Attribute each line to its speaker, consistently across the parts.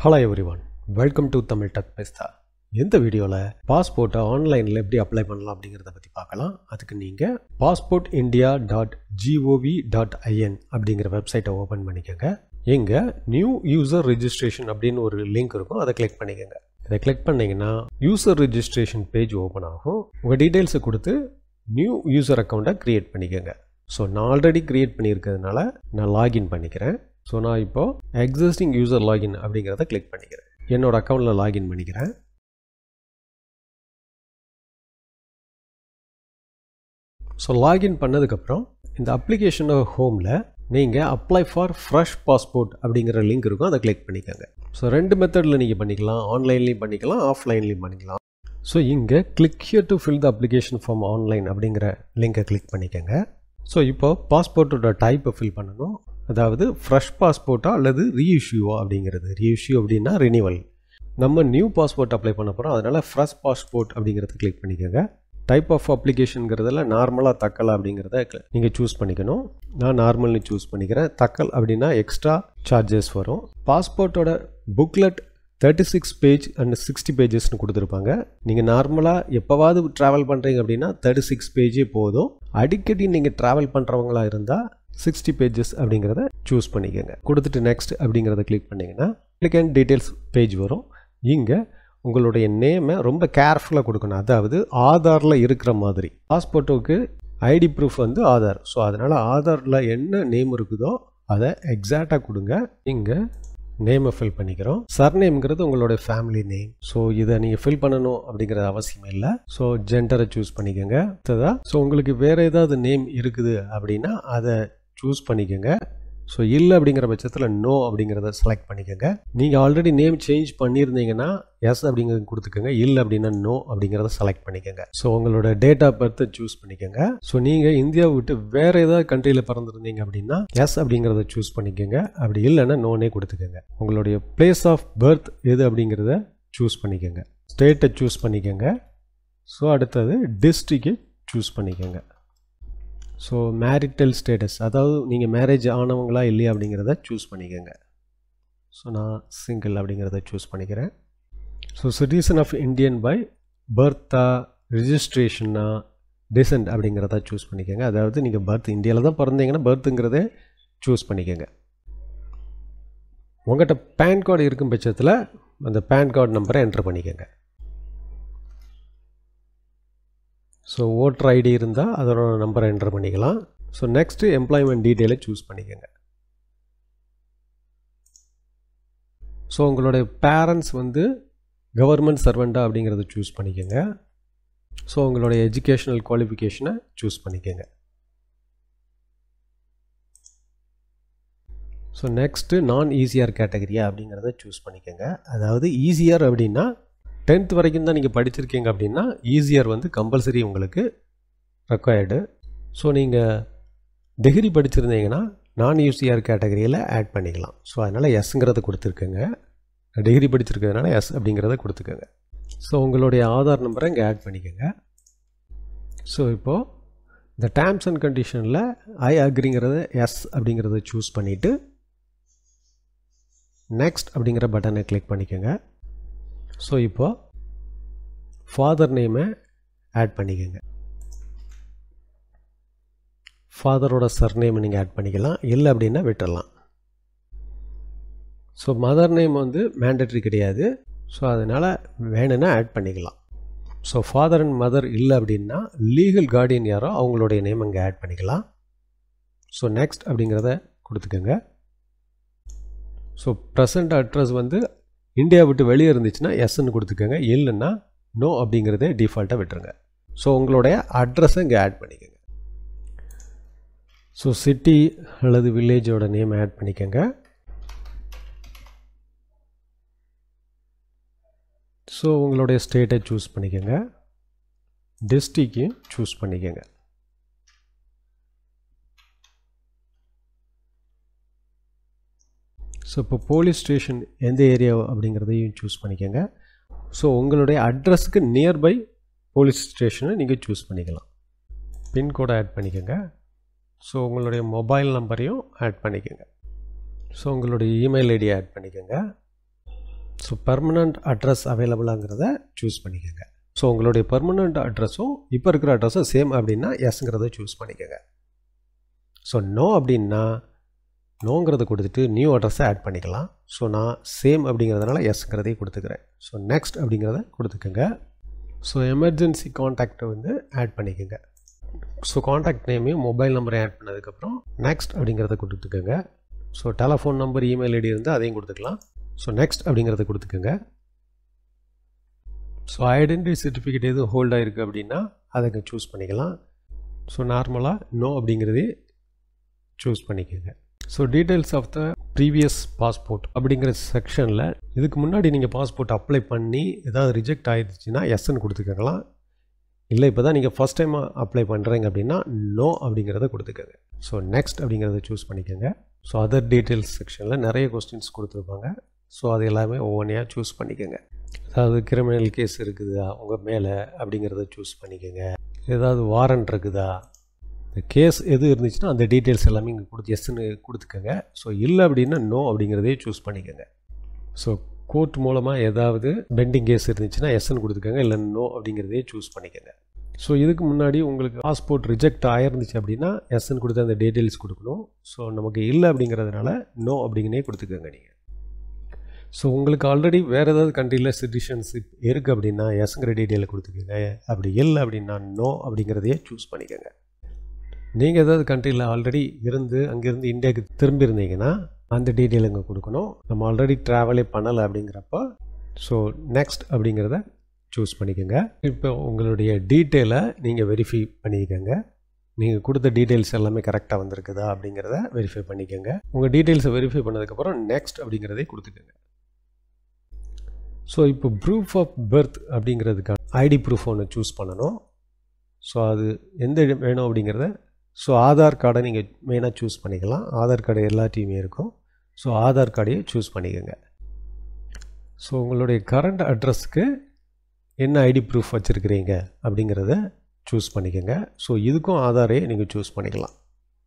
Speaker 1: hello everyone welcome to Tamil டக் பெஸ்தா இந்த வீடியோவில் பாஸ்போர்ட்டை ஆன்லைனில் எப்படி அப்ளை பண்ணலாம் அப்படிங்கிறத பற்றி பார்க்கலாம் அதுக்கு நீங்கள் passport India dot G O V dot I N அப்படிங்கிற வெப்சைட்டை ஓப்பன் பண்ணிக்கோங்க இங்கே நியூ யூசர் ரெஜிஸ்ட்ரேஷன் அப்படின்னு ஒரு லிங்க் இருக்கும் அதை கிளிக் பண்ணிக்கோங்க இதை கிளிக் பண்ணிங்கன்னா யூசர் ரெஜிஸ்ட்ரேஷன் பேஜ் ஓப்பன் ஆகும் உங்கள் டீட்டெயில்ஸை கொடுத்து நியூ யூசர் அக்கௌண்ட்டை க்ரியேட் பண்ணிக்கோங்க ஸோ நான் ஆல்ரெடி க்ரியேட் பண்ணியிருக்கிறதுனால நான் லாகின் பண்ணிக்கிறேன் ஸோ நான் இப்போது எக்ஸிஸ்டிங் யூசர் லாகின் அப்படிங்கிறத கிளிக் பண்ணிக்கிறேன் என்னோட அக்கௌண்ட்டில் லாகின் பண்ணிக்கிறேன் ஸோ லாகின் பண்ணதுக்கப்புறம் இந்த அப்ளிகேஷனோட ஹோமில் நீங்கள் அப்ளை ஃபார் ஃப்ரெஷ் பாஸ்போர்ட் அப்படிங்கிற லிங்க் இருக்கும் அதை கிளிக் பண்ணிக்கோங்க ஸோ ரெண்டு மெத்தடில் நீங்கள் பண்ணிக்கலாம் ஆன்லைன்லேயும் பண்ணிக்கலாம் ஆஃப்லைன்லேயும் பண்ணிக்கலாம் ஸோ இங்கே click here to fill the application form online அப்படிங்கிற லிங்கை கிளிக் பண்ணிக்கோங்க ஸோ இப்போ பாஸ்போர்ட்டோட டைப்பை ஃபில் பண்ணணும் அதாவது ஃப்ரெஷ் பாஸ்போர்ட்டா அல்லது ரீஇஷ்யூவா அப்படிங்கிறது ரீஇஷ்யூ அப்படின்னா ரினிவல் நம்ம நியூ பாஸ்போர்ட் அப்ளை பண்ண போகிறோம் அதனால் ஃப்ரெஷ் பாஸ்போர்ட் அப்படிங்கிறத கிளிக் பண்ணிக்கோங்க டைப் ஆஃப் அப்ளிகேஷனுங்கிறதுல நார்மலாக தக்கல் அப்படிங்கிறத நீங்கள் சூஸ் பண்ணிக்கணும் நான் நார்மல்னு சூஸ் பண்ணிக்கிறேன் தக்கல் அப்படின்னா எக்ஸ்ட்ரா சார்ஜஸ் வரும் பாஸ்போர்ட்டோட booklet thirty six page and sixty பேஜஸ்னு கொடுத்துருப்பாங்க நீங்கள் நார்மலாக எப்போவாவது ட்ராவல் பண்ணுறீங்க அப்படின்னா தேர்ட்டி சிக்ஸ் பேஜே போதும் அடிக்கடி நீங்கள் ட்ராவல் பண்ணுறவங்களா இருந்தால் சிக்ஸ்டி பேஜஸ் அப்படிங்கிறத சூஸ் பண்ணிக்கோங்க கொடுத்துட்டு நெக்ஸ்ட் அப்படிங்கிறத கிளிக் பண்ணிங்கன்னா அப்ளிகேண்ட் டீட்டெயில்ஸ் பேஜ் வரும் இங்கே உங்களுடைய நேமை ரொம்ப கேர்ஃபுல்லாக கொடுக்கணும் அதாவது ஆதாரில் இருக்கிற மாதிரி பாஸ்போர்ட்டுக்கு ஐடி ப்ரூஃப் வந்து ஆதார் ஸோ அதனால் ஆதாரில் என்ன நேம் இருக்குதோ அதை எக்ஸாக்டாக கொடுங்க இங்கே நேமை ஃபில் பண்ணிக்கிறோம் சர்நேம்ங்கிறது உங்களோட ஃபேமிலி நேம் ஸோ இதை நீங்கள் ஃபில் பண்ணணும் அப்படிங்கிறது அவசியம் இல்லை ஸோ ஜெண்டரை சூஸ் பண்ணிக்கோங்க அடுத்ததா ஸோ உங்களுக்கு வேறு ஏதாவது நேம் இருக்குது அப்படின்னா அதை சூஸ் பண்ணிக்கோங்க ஸோ இல்லை அப்படிங்கிற பட்சத்தில் நோ அப்படிங்கிறத செலக்ட் பண்ணிக்கோங்க நீங்கள் ஆல்ரெடி நேம் சேஞ்ச் பண்ணியிருந்தீங்கன்னா எஸ் அப்படிங்கிறது கொடுத்துக்கோங்க இல்லை அப்படின்னா நோ அப்படிங்கிறத செலக்ட் பண்ணிக்கோங்க ஸோ உங்களோட டேட் ஆஃப் பர்த்தை சூஸ் பண்ணிக்கோங்க ஸோ நீங்கள் இந்தியாவை விட்டு வேறு ஏதாவது கண்ட்ரியில் பிறந்திருந்தீங்க அப்படின்னா எஸ் அப்படிங்கிறத சூஸ் பண்ணிக்கோங்க அப்படி இல்லைன்னா நோனே கொடுத்துக்கோங்க உங்களுடைய பிளேஸ் ஆஃப் பர்த் எது அப்படிங்கிறத சூஸ் பண்ணிக்கோங்க ஸ்டேட்டை சூஸ் பண்ணிக்கோங்க ஸோ அடுத்தது டிஸ்ட்ரிக்டை சூஸ் பண்ணிக்கோங்க ஸோ மேரிட்டல் ஸ்டேட்டஸ் அதாவது நீங்கள் மேரேஜ் ஆனவங்களா இல்லையா அப்படிங்கிறத சூஸ் பண்ணிக்கோங்க ஸோ நான் சிங்கிள் அப்படிங்கிறத சூஸ் பண்ணிக்கிறேன் so citizen of Indian by பர்த்தா ரிஜிஸ்ட்ரேஷனா டிசன்ட் அப்படிங்கிறத சூஸ் பண்ணிக்கோங்க அதாவது நீங்கள் பர்த் இந்தியாவில் தான் பிறந்தீங்கன்னா பர்த்துங்கிறத சூஸ் பண்ணிக்கோங்க உங்கள்கிட்ட பேன் கார்டு இருக்கும் பட்சத்தில் அந்த பேன் கார்டு நம்பரை என்ட்ரு பண்ணிக்கோங்க ஸோ ஓட்டர் ஐடி இருந்தால் அதோட நம்பரை என்டர் பண்ணிக்கலாம் ஸோ நெக்ஸ்ட்டு எம்ப்ளாய்மெண்ட் டீட்டெயிலை சூஸ் பண்ணிக்கோங்க ஸோ உங்களுடைய பேரண்ட்ஸ் வந்து கவர்மெண்ட் சர்வெண்ட்டா அப்படிங்கிறத சூஸ் பண்ணிக்கோங்க ஸோ உங்களுடைய எஜுகேஷ்னல் குவாலிஃபிகேஷனை சூஸ் பண்ணிக்கோங்க ஸோ நெக்ஸ்ட்டு நான் ஈஸிஆர் கேட்டகரியா அப்படிங்கிறத சூஸ் பண்ணிக்கோங்க அதாவது ஈஸியர் அப்படின்னா டென்த் வரைக்கும் தான் நீங்கள் படிச்சிருக்கீங்க அப்படின்னா ஈஸியர் வந்து கம்பல்சரி உங்களுக்கு ரெக்வயர்டு ஸோ நீங்கள் டிகிரி படிச்சிருந்தீங்கன்னா நான் யூசிஆர் கேட்டகரியில் ஆட் பண்ணிக்கலாம் ஸோ அதனால் எஸ்ங்கிறத கொடுத்துருக்கேங்க டிகிரி படிச்சிருக்கிறதுனால எஸ் அப்படிங்கிறத கொடுத்துக்கோங்க ஸோ உங்களுடைய ஆதார் நம்பரை இங்கே ஆட் பண்ணிக்கோங்க ஸோ இப்போது இந்த டேர்ம்ஸ் அண்ட் கண்டிஷனில் ஐ அக்ரிங்கிறத எஸ் அப்படிங்கிறத சூஸ் பண்ணிவிட்டு நெக்ஸ்ட் அப்படிங்கிற பட்டனை கிளிக் பண்ணிக்கோங்க ஸோ இப்போ ஃபாதர் நேமை ஆட் பண்ணிக்கோங்க ஃபாதரோட சர்நேமை நீங்கள் ஆட் பண்ணிக்கலாம் இல்லை அப்படின்னா விட்டுடலாம் ஸோ மதர் நேம் வந்து மேண்டட்ரி கிடையாது ஸோ அதனால் வேணும்னா ஆட் பண்ணிக்கலாம் ஸோ ஃபாதர் அண்ட் மதர் இல்லை அப்படின்னா லீகல் கார்டியன் யாரோ அவங்களுடைய நேம் அங்கே ஆட் பண்ணிக்கலாம் ஸோ நெக்ஸ்ட் அப்படிங்கிறத கொடுத்துக்கோங்க ஸோ ப்ரெசண்ட் அட்ரஸ் வந்து இந்தியா விட்டு வெளியே இருந்துச்சுன்னா எஸ்ன்னு கொடுத்துக்கோங்க இல்லைன்னா நோ அப்படிங்கிறதே டிஃபால்ட்டாக விட்டுருங்க ஸோ உங்களுடைய அட்ரஸை இங்கே ஆட் பண்ணிக்கோங்க ஸோ சிட்டி அல்லது வில்லேஜோட நேம் ஆட் பண்ணிக்கோங்க ஸோ உங்களுடைய ஸ்டேட்டை சூஸ் பண்ணிக்கோங்க டிஸ்ட்ரிக்கையும் சூஸ் பண்ணிக்கோங்க ஸோ இப்போ போலீஸ் ஸ்டேஷன் எந்த ஏரியா அப்படிங்கிறதையும் சூஸ் பண்ணிக்கோங்க ஸோ உங்களுடைய அட்ரஸுக்கு நியர்பை போலீஸ் ஸ்டேஷனை நீங்கள் சூஸ் பண்ணிக்கலாம் பின்கோடை ஆட் பண்ணிக்கோங்க ஸோ உங்களுடைய மொபைல் நம்பரையும் ஆட் பண்ணிக்கோங்க ஸோ உங்களுடைய இமெயில் ஐடியை ஆட் பண்ணிக்கோங்க ஸோ பர்மனண்ட் அட்ரஸ் அவைலபிளாங்கிறத சூஸ் பண்ணிக்கோங்க ஸோ உங்களுடைய பர்மனண்ட் அட்ரஸும் இப்போ இருக்கிற அட்ரஸும் சேம் அப்படின்னா எஸ்ங்கிறத சூஸ் பண்ணிக்கோங்க ஸோ நோ அப்படின்னா நோங்கிறத கொடுத்துட்டு நியூ அட்ரஸை ஆட் பண்ணிக்கலாம் ஸோ நான் சேம் அப்படிங்கிறதுனால எஸ்ங்கிறதையும் கொடுத்துக்கிறேன் ஸோ நெக்ஸ்ட் அப்படிங்கிறத கொடுத்துக்கோங்க ஸோ எமர்ஜென்சி காண்டாக்டை வந்து ஆட் பண்ணிக்கோங்க ஸோ காண்டாக்ட் நேமையும் மொபைல் நம்பரையும் ஆட் பண்ணதுக்கப்புறம் நெக்ஸ்ட் அப்படிங்கிறத கொடுத்துக்கோங்க so telephone number email ID இருந்தால் அதையும் கொடுத்துக்கலாம் ஸோ நெக்ஸ்ட் அப்படிங்கிறத கொடுத்துக்கோங்க ஸோ ஐடென்டிட்டி சர்டிஃபிகேட் எதுவும் ஹோல்ட் ஆகிருக்கு அப்படின்னா அதை சூஸ் பண்ணிக்கலாம் ஸோ நார்மலாக நோ அப்படிங்கிறதே சூஸ் பண்ணிக்கோங்க so details of the previous passport அப்படிங்கிற செக்ஷனில் இதுக்கு முன்னாடி நீங்கள் பாஸ்போர்ட் அப்ளை பண்ணி ஏதாவது ரிஜெக்ட் ஆகிடுச்சுன்னா எஸ்ன்னு கொடுத்துக்கலாம் இல்லை இப்போ தான் நீங்கள் ஃபஸ்ட் டைம் அப்ளை பண்ணுறீங்க அப்படின்னா நோ அப்படிங்கிறத கொடுத்துக்கோங்க ஸோ நெக்ஸ்ட் அப்படிங்கிறத சூஸ் பண்ணிக்கோங்க ஸோ அதர் டீட்டெயில்ஸ் செக்ஷனில் நிறைய கொஸ்டின்ஸ் கொடுத்துருப்பாங்க ஸோ அது எல்லாமே ஒவ்வொன்றையாக சூஸ் பண்ணிக்கோங்க அதாவது கிரிமினல் கேஸ் இருக்குதா உங்கள் மேலே அப்படிங்கிறத சூஸ் பண்ணிக்கோங்க ஏதாவது வாரண்ட் இருக்குதா இந்த கேஸ் எது இருந்துச்சுன்னா அந்த டீட்டெயில்ஸ் எல்லாமே இங்கே கொடுத்து எஸ்ன்னு கொடுத்துக்கோங்க ஸோ இல்லை அப்படின்னா நோ அப்படிங்கிறதே சூஸ் பண்ணிக்கோங்க ஸோ கோர்ட் மூலமாக ஏதாவது பெண்டிங் கேஸ் இருந்துச்சுன்னா எஸ்ன்னு கொடுத்துக்கோங்க இல்லை நோ அப்படிங்கிறதே சூஸ் பண்ணிக்கோங்க ஸோ இதுக்கு முன்னாடி உங்களுக்கு பாஸ்போர்ட் ரிஜெக்ட் ஆகிருந்துச்சு அப்படின்னா எஸ்ன்னு கொடுத்து அந்த டீட்டெயில்ஸ் கொடுக்கணும் ஸோ நமக்கு இல்லை அப்படிங்கிறதுனால நோ அப்படிங்கனே கொடுத்துக்கோங்க நீங்கள் ஸோ உங்களுக்கு ஆல்ரெடி வேறு ஏதாவது கண்ட்ரியில் சிட்டிசன்ஷிப் இருக்குது அப்படின்னா எஸ்ங்கிற டீட்டெயிலை கொடுத்துக்கோங்க அப்படி இல்லை அப்படின்னா நோ அப்படிங்கிறதையே சூஸ் பண்ணிக்கோங்க நீங்கள் ஏதாவது கண்ட்ரியில் ஆல்ரெடி இருந்து அங்கேருந்து இந்தியாவுக்கு திரும்பி இருந்தீங்கன்னா அந்த டீட்டெயில் இங்கே கொடுக்கணும் நம்ம ஆல்ரெடி ட்ராவலே பண்ணலை அப்படிங்கிறப்ப ஸோ நெக்ஸ்ட் அப்படிங்கிறத சூஸ் பண்ணிக்கோங்க இப்போ உங்களுடைய டீட்டெயிலை நீங்கள் வெரிஃபை பண்ணிக்கோங்க நீங்கள் கொடுத்த டீட்டெயில்ஸ் எல்லாமே கரெக்டாக வந்திருக்குதா அப்படிங்கிறத வெரிஃபை பண்ணிக்கோங்க உங்கள் டீட்டெயில்ஸை வெரிஃபை பண்ணதுக்கப்புறம் நெக்ஸ்ட் அப்படிங்கிறதே கொடுத்துக்கோங்க ஸோ இப்போ ப்ரூஃப் ஆஃப் பர்த் அப்படிங்கிறதுக்கான ஐடி ப்ரூஃப் ஒன்று சூஸ் பண்ணணும் ஸோ அது எந்த வேணும் அப்படிங்கிறத ஸோ ஆதார் கார்டை நீங்கள் மெயினாக சூஸ் பண்ணிக்கலாம் ஆதார் கார்டு எல்லாத்தையுமே இருக்கும் ஸோ ஆதார் கார்டையே சூஸ் பண்ணிக்கோங்க ஸோ உங்களுடைய கரண்ட் அட்ரஸ்க்கு என்ன ஐடி ப்ரூஃப் வச்சுருக்கிறீங்க அப்படிங்கிறத சூஸ் பண்ணிக்கோங்க ஸோ இதுக்கும் ஆதாரே நீங்கள் சூஸ் பண்ணிக்கலாம்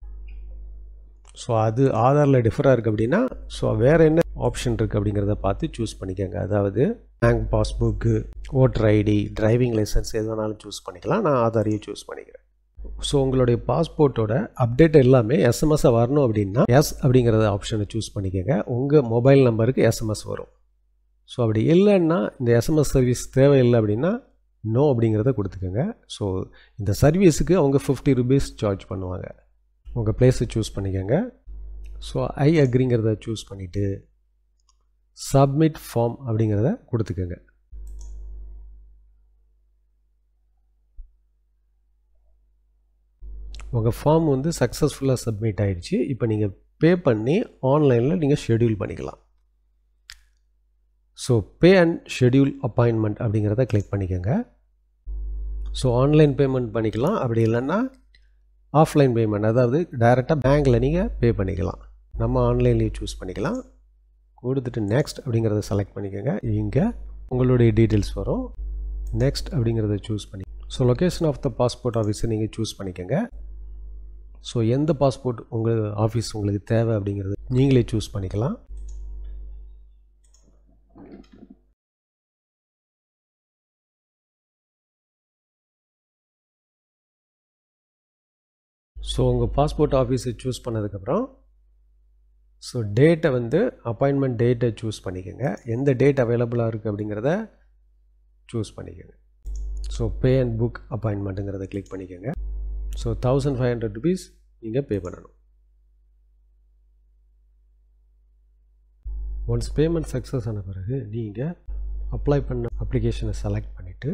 Speaker 1: ஸோ அது ஆதாரில் டிஃபராக இருக்குது அப்படின்னா ஸோ வேறு என்ன ஆப்ஷன் இருக்குது அப்படிங்கிறத பார்த்து சூஸ் பண்ணிக்கோங்க அதாவது bank passbook voter ID driving licence எது வேணாலும் சூஸ் பண்ணிக்கலாம் நான் ஆதாரையும் சூஸ் பண்ணிக்கிறேன் ஸோ உங்களுடைய பாஸ்போர்ட்டோட அப்டேட் எல்லாமே எஸ்எம்எஸ்ஸை வரணும் அப்படின்னா எஸ் அப்படிங்கிறத ஆப்ஷனை சூஸ் பண்ணிக்கோங்க உங்கள் மொபைல் நம்பருக்கு எஸ்எம்எஸ் வரும் ஸோ அப்படி இல்லைன்னா இந்த எஸ்எம்எஸ் சர்வீஸ் தேவையில்லை அப்படின்னா நோ அப்படிங்கிறத கொடுத்துக்கோங்க ஸோ இந்த சர்வீஸுக்கு அவங்க ஃபிஃப்டி ருபீஸ் சார்ஜ் பண்ணுவாங்க உங்கள் பிளேஸை சூஸ் பண்ணிக்கோங்க ஸோ ஐ அக்ரிங்கிறத சூஸ் பண்ணிவிட்டு சப்மிட் ஃபார்ம் அப்படிங்கிறத கொடுத்துக்கோங்க உங்கள் ஃபார்ம் வந்து சக்ஸஸ்ஃபுல்லாக சப்மிட் ஆகிடுச்சு இப்போ நீங்கள் பே பண்ணி ஆன்லைனில் நீங்கள் ஷெடியூல் பண்ணிக்கலாம் so pay and schedule appointment அப்படிங்கிறத கிளிக் பண்ணிக்கோங்க ஸோ ஆன்லைன் பேமெண்ட் பண்ணிக்கலாம் அப்படி இல்லைன்னா ஆஃப்லைன் பேமெண்ட் அதாவது டைரெக்டாக பேங்க்கில் நீங்கள் பே பண்ணிக்கலாம் நம்ம ஆன்லைன்லேயே சூஸ் பண்ணிக்கலாம் கொடுத்துட்டு நெக்ஸ்ட் அப்படிங்கிறத செலக்ட் பண்ணிக்கோங்க இங்கே உங்களுடைய டீட்டெயில்ஸ் வரும் நெக்ஸ்ட் அப்படிங்கிறத சூஸ் பண்ணி so location of the passport ஆஃபீஸை நீங்கள் சூஸ் பண்ணிக்கோங்க ஸோ எந்த பாஸ்போர்ட் உங்கள் ஆஃபீஸ் உங்களுக்கு தேவை அப்படிங்கிறது நீங்களே சூஸ் பண்ணிக்கலாம் ஸோ உங்கள் பாஸ்போர்ட் ஆஃபீஸை சூஸ் பண்ணதுக்கப்புறம் ஸோ டேட்டை வந்து அப்பாயின்மெண்ட் டேட்டை சூஸ் பண்ணிக்கோங்க எந்த டேட் அவைலபிளாக இருக்குது அப்படிங்கிறத சூஸ் பண்ணிக்கோங்க ஸோ பே அண்ட் புக் அப்பாயின்மெண்ட்டுங்கிறத கிளிக் பண்ணிக்கோங்க so thousand five hundred rupees நீங்கள் பே பண்ணணும் ஒன்ஸ் பேமெண்ட் சக்ஸஸ் ஆன பிறகு நீங்கள் அப்ளை பண்ண அப்ளிகேஷனை செலக்ட் பண்ணிவிட்டு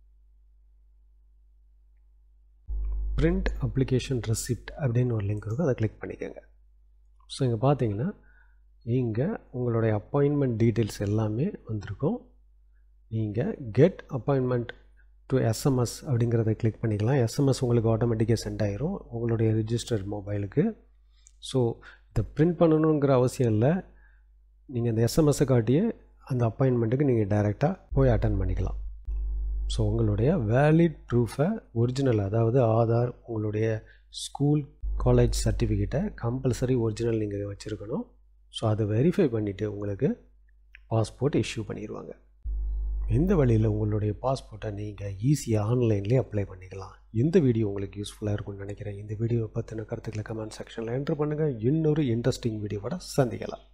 Speaker 1: பிரிண்ட் அப்ளிகேஷன் ரெசிப்ட் அப்படின்னு ஒரு லிங்க் இருக்கும் அதை கிளிக் பண்ணிக்கோங்க ஸோ இங்கே பார்த்தீங்கன்னா இங்கே உங்களுடைய அப்பாயின்மெண்ட் டீட்டெயில்ஸ் எல்லாமே வந்திருக்கும் நீங்கள் கெட் அப்பாயின்மெண்ட் டு எஸ்எம்எஸ் அப்படிங்கிறத கிளிக் பண்ணிக்கலாம் எஸ்எம்எஸ் உங்களுக்கு ஆட்டோமேட்டிக்காக சென்ட் ஆயிரும் உங்களுடைய ரிஜிஸ்டர்ட் மொபைலுக்கு ஸோ இதை பிரிண்ட் பண்ணணுங்கிற அவசியம் இல்லை நீங்கள் இந்த எஸ்எம்எஸ்ஸை காட்டியே அந்த அப்பாயின்மெண்ட்டுக்கு நீங்கள் டைரெக்டாக போய் அட்டன் பண்ணிக்கலாம் ஸோ உங்களுடைய வேலிட் ப்ரூஃபை ஒரிஜினல் அதாவது ஆதார் உங்களுடைய ஸ்கூல் காலேஜ் சர்டிஃபிகேட்டை கம்பல்சரி ஒரிஜினல் நீங்கள் வச்சுருக்கணும் ஸோ அதை வெரிஃபை பண்ணிவிட்டு உங்களுக்கு பாஸ்போர்ட் இஷ்யூ பண்ணிடுவாங்க இந்த வழியில் உங்களுடைய பாஸ்போர்ட்டை நீங்கள் ஈஸியாக ஆன்லைன்லேயே அப்ளை பண்ணிக்கலாம் இந்த வீடியோ உங்களுக்கு யூஸ்ஃபுல்லாக இருக்கும்னு நினைக்கிறேன் இந்த வீடியோ பற்றின கருத்துக்களை கமெண்ட் செக்ஷனில் என்ட்ரு பண்ணுங்கள் இன்னொரு இன்ட்ரெஸ்டிங் வீடியோவோட சந்திக்கலாம்